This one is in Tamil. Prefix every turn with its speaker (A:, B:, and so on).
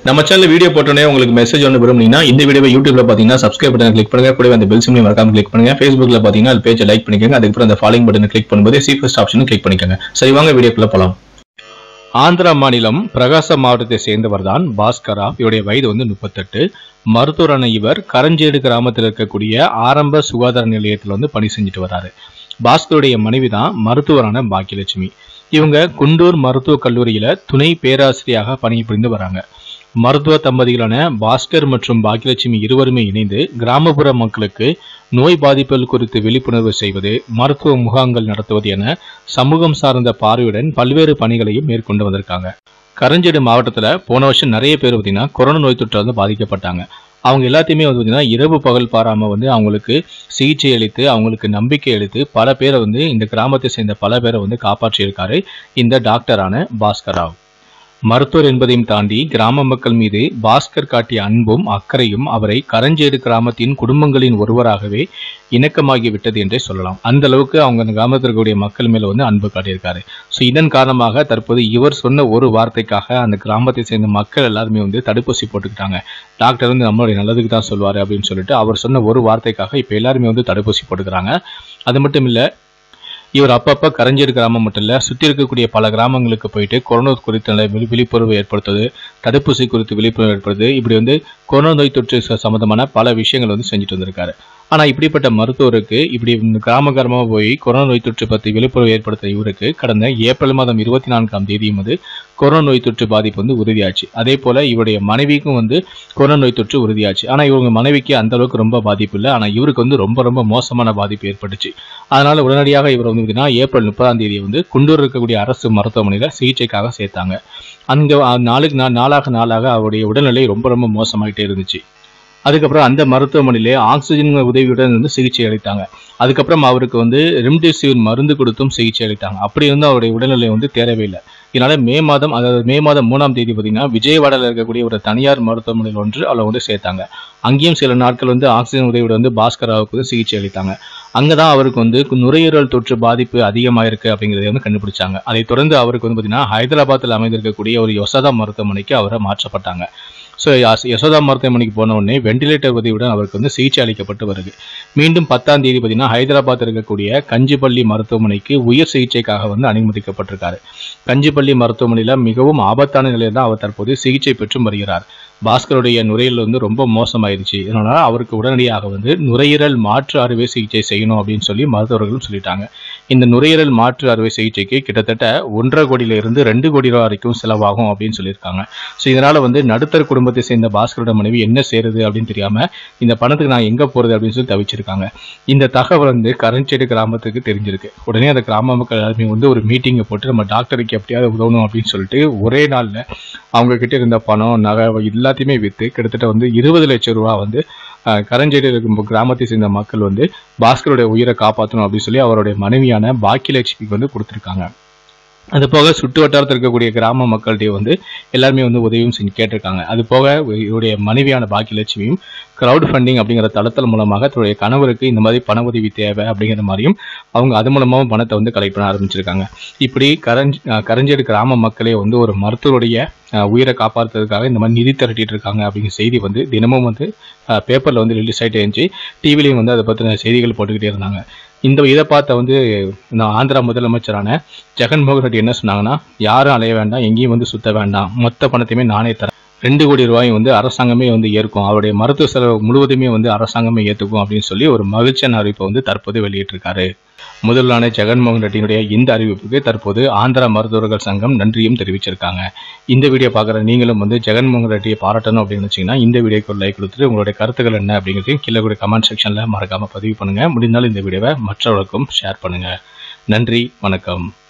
A: நம்ம சேனல் வீடியோ போட்டோன்னே உங்களுக்கு மெசேஜ் ஒன்று விரும்புனீங்கன்னா இந்த வீடியோ யூடியூப்ல பாத்தீங்கன்னா சப்ஸ்கிரைப் பட்டன் கிளிக் பண்ணுங்க கூடவே அந்த பெல் சிம்லையும் மறக்காம கிளிக் பண்ணுங்க ஃபேஸ்புக்ல பாத்தீங்கன்னா அது பேஜை லைக் பண்ணிக்கோங்க அதுக்கப்புறம் அந்த ஃபாலோயிங் பட்டனை கிளிக் பண்ணும்போது சி ஃபர்ஸ்ட் ஆப்ஷனும் கிளிக் பண்ணிக்கோங்க சரி வாங்க வீடியோக்குள்ள போலாம் ஆந்திரா மாநிலம் பிரகாசம் மாவட்டத்தை சேர்ந்தவர் தான் பாஸ்கரா இவருடைய வயது வந்து முப்பத்தெட்டு மருத்துவரான இவர் கரஞ்சேடு கிராமத்தில் இருக்கக்கூடிய ஆரம்ப சுகாதார நிலையத்தில் வந்து பணி செஞ்சுட்டு வராரு பாஸ்கருடைய மனைவி தான் மருத்துவரான பாக்கியலட்சுமி இவங்க குண்டூர் மருத்துவக் கல்லூரியில துணை பேராசிரியராக பணிபுரிந்து வராங்க மருத்துவ தம்பதிகளான பாஸ்கர் மற்றும் பாக்கியலட்சுமி இருவருமே இணைந்து கிராமப்புற மக்களுக்கு நோய் பாதிப்புகள் குறித்து விழிப்புணர்வு செய்வது மருத்துவ முகாம்கள் நடத்துவது என சமூகம் சார்ந்த பார்வையுடன் பல்வேறு பணிகளையும் மேற்கொண்டு வந்திருக்காங்க கரஞ்சேடு மாவட்டத்தில் போன வருஷம் நிறைய பேர் பார்த்தீங்கன்னா கொரோனா நோய் தொற்று வந்து பாதிக்கப்பட்டாங்க அவங்க எல்லாத்தையுமே வந்து பார்த்தீங்கன்னா இரவு பகல் பாராமல் வந்து அவங்களுக்கு சிகிச்சை அளித்து அவங்களுக்கு நம்பிக்கை அளித்து பல பேரை வந்து இந்த கிராமத்தை சேர்ந்த பல பேரை வந்து காப்பாற்றியிருக்காரு இந்த டாக்டரான பாஸ்கர் ராவ் மருத்துவர் என்பதையும் தாண்டி கிராம மக்கள் மீது பாஸ்கர் காட்டிய அன்பும் அக்கறையும் அவரை கரஞ்சேடு கிராமத்தின் குடும்பங்களின் ஒருவராகவே இணக்கமாகி விட்டது என்றே சொல்லலாம் அந்த அளவுக்கு அவங்க அந்த கிராமத்தில் இருக்கக்கூடிய மக்கள் மேல வந்து அன்பு காட்டியிருக்காரு ஸோ இதன் காரணமாக தற்போது இவர் சொன்ன ஒரு வார்த்தைக்காக அந்த கிராமத்தை சேர்ந்த மக்கள் எல்லாருமே வந்து தடுப்பூசி போட்டுக்கிட்டாங்க டாக்டர் வந்து நம்மளுடைய நல்லதுக்கு தான் சொல்வாரு அப்படின்னு சொல்லிட்டு அவர் சொன்ன ஒரு வார்த்தைக்காக இப்போ எல்லாருமே வந்து தடுப்பூசி போட்டுக்கிறாங்க அது மட்டும் இல்லை இவர் அப்பப்போ கரஞ்சேடு கிராமம் மட்டும் இல்லை சுற்றி இருக்கக்கூடிய பல கிராமங்களுக்கு போயிட்டு கொரோனா குறித்த நல்ல விழி- விழிப்புணர்வு ஏற்படுத்துவது தடுப்பூசி குறித்து விழிப்புணர்வு ஏற்படுத்துது இப்படி வந்து கொரோனா நோய் தொற்று ச- சம்பந்தமான பல விஷயங்கள் வந்து செஞ்சுட்டு வந்திருக்காரு ஆனால் இப்படிப்பட்ட மருத்துவருக்கு இப்படி இந்த கிராம கிராமமாக போய் கொரோனா நோய் தொற்று பற்றி விழிப்புணர்வு ஏற்படுத்த இவருக்கு கடந்த ஏப்ரல் மாதம் இருபத்தி நான்காம் தேதியும் வந்து கொரோனா நோய் தொற்று பாதிப்பு வந்து உறுதியாச்சு அதே போல இவருடைய மனைவிக்கும் வந்து கொரோனா நோய் தொற்று உறுதியாச்சு ஆனால் இவங்க மனைவிக்கு அந்த அளவுக்கு ரொம்ப பாதிப்பு இல்லை ஆனால் இவருக்கு வந்து ரொம்ப ரொம்ப மோசமான பாதிப்பு ஏற்பட்டுச்சு அதனால உடனடியாக இவர் வந்து பார்த்தீங்கன்னா ஏப்ரல் முப்பதாம் தேதி வந்து குண்டூர் இருக்கக்கூடிய அரசு மருத்துவமனையில் சிகிச்சைக்காக சேர்த்தாங்க அங்கே நாளுக்கு நாள் நாளாக நாளாக அவருடைய உடல்நிலை ரொம்ப ரொம்ப மோசமாயிட்டே இருந்துச்சு அதுக்கப்புறம் அந்த மருத்துவமனையிலே ஆக்சிஜன் உதவியுடன் வந்து சிகிச்சை அளித்தாங்க அதுக்கப்புறம் அவருக்கு வந்து ரெம்டெசிவிர் மருந்து கொடுத்தும் சிகிச்சை அளித்தாங்க அப்படி இருந்து அவருடைய உடல்நிலை வந்து தேரவே இல்லை இதனால மே மாதம் அதாவது மே மாதம் மூணாம் தேதி பார்த்தீங்கன்னா விஜயவாடாவில் இருக்கக்கூடிய ஒரு தனியார் மருத்துவமனையில் ஒன்று அவளை வந்து சேர்த்தாங்க அங்கேயும் சில நாட்கள் வந்து ஆக்சிஜன் உதவியோட வந்து பாஸ்கராவுக்கு வந்து சிகிச்சை அளித்தாங்க அங்கே தான் அவருக்கு வந்து நுரையீரல் தொற்று பாதிப்பு அதிகமாக இருக்கு அப்படிங்கிறத வந்து கண்டுபிடிச்சாங்க அதைத் தொடர்ந்து அவருக்கு வந்து பார்த்தீங்கன்னா ஹைதராபாத்தில் அமைந்திருக்கக்கூடிய ஒரு யொசதா மருத்துவமனைக்கு அவரை மாற்றப்பட்டாங்க ஸோ யசோதா மருத்துவமனைக்கு போன உடனே வெண்டிலேட்டர் உதவியுடன் அவருக்கு வந்து சிகிச்சை அளிக்கப்பட்டு வருது மீண்டும் பத்தாம் தேதி பார்த்தீங்கன்னா ஹைதராபாத் இருக்கக்கூடிய கஞ்சிப்பள்ளி மருத்துவமனைக்கு உயர் சிகிச்சைக்காக வந்து அனுமதிக்கப்பட்டிருக்காரு கஞ்சிப்பள்ளி மருத்துவமனையில் மிகவும் ஆபத்தான நிலையில் தான் அவர் தற்போது சிகிச்சை பெற்றும் வருகிறார் பாஸ்கருடைய நுரையீரல் வந்து ரொம்ப மோசமாயிருச்சு இதனால அவருக்கு உடனடியாக வந்து நுரையீரல் மாற்று அறுவை சிகிச்சை செய்யணும் அப்படின்னு சொல்லி மருத்துவர்களும் சொல்லிட்டாங்க இந்த நுரையீரல் மாற்று அறுவை சிகிச்சைக்கு கிட்டத்தட்ட ஒன்றரை கோடியில இருந்து ரெண்டு கோடி ரூபா வரைக்கும் செலவாகும் அப்படின்னு சொல்லியிருக்காங்க ஸோ இதனால வந்து நடுத்தர குடும்பத்தை சேர்ந்த பாஸ்கரோட மனைவி என்ன செய்யறது அப்படின்னு தெரியாம இந்த பணத்துக்கு நான் எங்க போறது அப்படின்னு சொல்லி தவிச்சிருக்காங்க இந்த தகவல் வந்து கரஞ்சேடு கிராமத்துக்கு தெரிஞ்சிருக்கு உடனே அந்த கிராம மக்கள் எல்லாருமே வந்து ஒரு மீட்டிங்கை போட்டு நம்ம டாக்டருக்கு எப்படியாவது உதவணும் அப்படின்னு சொல்லிட்டு ஒரே நாள்ல அவங்க கிட்ட இருந்த பணம் நகை எல்லாத்தையுமே விற்று கிட்டத்தட்ட வந்து இருபது லட்சம் ரூபா வந்து அஹ், கரஞ்சேடு இருக்கும் கிராமத்தை சேர்ந்த மக்கள் வந்து பாஸ்கருடைய உயிரை காப்பாற்றணும் அப்படின்னு சொல்லி அவருடைய மனைவியான பாக்கியலட்சுமிக்கு வந்து கொடுத்துருக்காங்க அது போக சுற்று வட்டாரத்தில் இருக்கக்கூடிய கிராம மக்கள்கிட்ட வந்து எல்லாருமே வந்து உதவியும் செஞ்சு கேட்டிருக்காங்க அது போக இவருடைய மனைவியான பாக்கியலட்சுமியும் கிரவுட் ஃபண்டிங் அப்படிங்கிற தளத்தல் மூலமாக தன்னுடைய கணவருக்கு இந்த மாதிரி பண உதவி தேவை அப்படிங்கிற மாதிரியும் அவங்க அது மூலமாகவும் பணத்தை வந்து கலெக்ட் பண்ண ஆரம்பிச்சிருக்காங்க இப்படி கரஞ்ச் அஹ் கரஞ்சேடு கிராம மக்களே வந்து ஒரு மருத்துவருடைய அஹ், உயிரை காப்பாற்றுறதுக்காக இந்த மாதிரி நிதி திரட்டிட்டு இருக்காங்க அப்படிங்கிற செய்தி வந்து தினமும் வந்து பேப்பரில் வந்து ரிலீஸ் ஆகிட்டே இருந்துச்சு டிவிலையும் வந்து அதை பற்றின செய்திகள் போட்டுக்கிட்டே இருந்தாங்க இந்த இதை பார்த்த வந்து நான் ஆந்திரா முதலமைச்சரான ஜெகன்மோகன் ரெட்டி என்ன சொன்னாங்கன்னா யாரும் அலைய வேண்டாம் எங்கேயும் வந்து சுத்த வேண்டாம் மொத்த பணத்தையுமே நானே தரேன் ரெண்டு கோடி ரூபாயும் வந்து அரசாங்கமே வந்து ஏற்கும் அவருடைய மருத்துவ செலவு முழுவதுமே வந்து அரசாங்கமே ஏற்றுக்கும் அப்படின்னு சொல்லி ஒரு மகிழ்ச்சியான அறிவிப்பை வந்து தற்போது வெளியிட்டிருக்காரு முதல்வரான ஜெகன்மோகன் ரெட்டியினுடைய இந்த அறிவிப்புக்கு தற்போது ஆந்திரா மருத்துவர்கள் சங்கம் நன்றியும் தெரிவிச்சிருக்காங்க இந்த வீடியோ பார்க்குற நீங்களும் வந்து ஜெகன்மோகன் ரெட்டியை பாராட்டணும் அப்படின்னு வச்சீங்கன்னா இந்த வீடியோக்கு ஒரு லைக் கொடுத்துட்டு உங்களுடைய கருத்துக்கள் என்ன அப்படிங்கிறதையும் கீழே கூட கமெண்ட் செக்ஷனில் மறக்காம பதிவு பண்ணுங்க முடிந்தாலும் இந்த வீடியோவை மற்றவர்களுக்கும் ஷேர் பண்ணுங்க நன்றி வணக்கம்